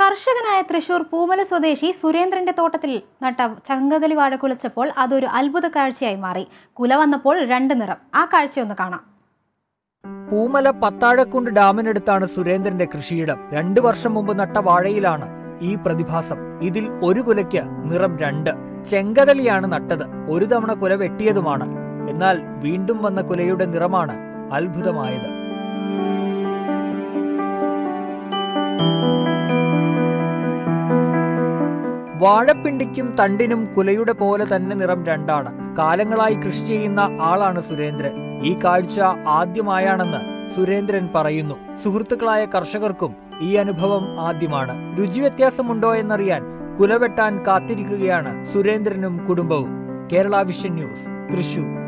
കർഷകനായ തൃശൂർ പൂമല സ്വദേശി സുരേന്ദ്രന്റെ തോട്ടത്തിൽ നട്ട ചങ്കതലി വാഴ കുലച്ചപ്പോൾ അതൊരു അത്ഭുത കാഴ്ചയായി മാറി കുല വന്നപ്പോൾ രണ്ട് നിറം ആ കാഴ്ചയൊന്ന് കാണാം പൂമല പത്താഴക്കുണ്ട് ഡാമിനടുത്താണ് സുരേന്ദ്രന്റെ കൃഷിയിടം രണ്ടു വർഷം മുമ്പ് നട്ട വാഴയിലാണ് ഈ പ്രതിഭാസം ഇതിൽ ഒരു കുലയ്ക്ക് നിറം രണ്ട് ചെങ്കതലിയാണ് നട്ടത് ഒരു തവണ കുല വെട്ടിയതുമാണ് എന്നാൽ വീണ്ടും വന്ന കുലയുടെ നിറമാണ് അത്ഭുതമായത് വാഴപ്പിണ്ടിക്കും തണ്ടിനും കുലയുടെ പോലെ തന്നെ നിറം രണ്ടാണ് കാലങ്ങളായി കൃഷി ചെയ്യുന്ന ആളാണ് സുരേന്ദ്രൻ ഈ കാഴ്ച ആദ്യമായാണെന്ന് സുരേന്ദ്രൻ പറയുന്നു സുഹൃത്തുക്കളായ കർഷകർക്കും ഈ അനുഭവം ആദ്യമാണ് രുചി വ്യത്യാസമുണ്ടോ എന്നറിയാൻ കുലവെട്ടാൻ കാത്തിരിക്കുകയാണ് സുരേന്ദ്രനും കുടുംബവും കേരള വിഷൻ ന്യൂസ് തൃശൂർ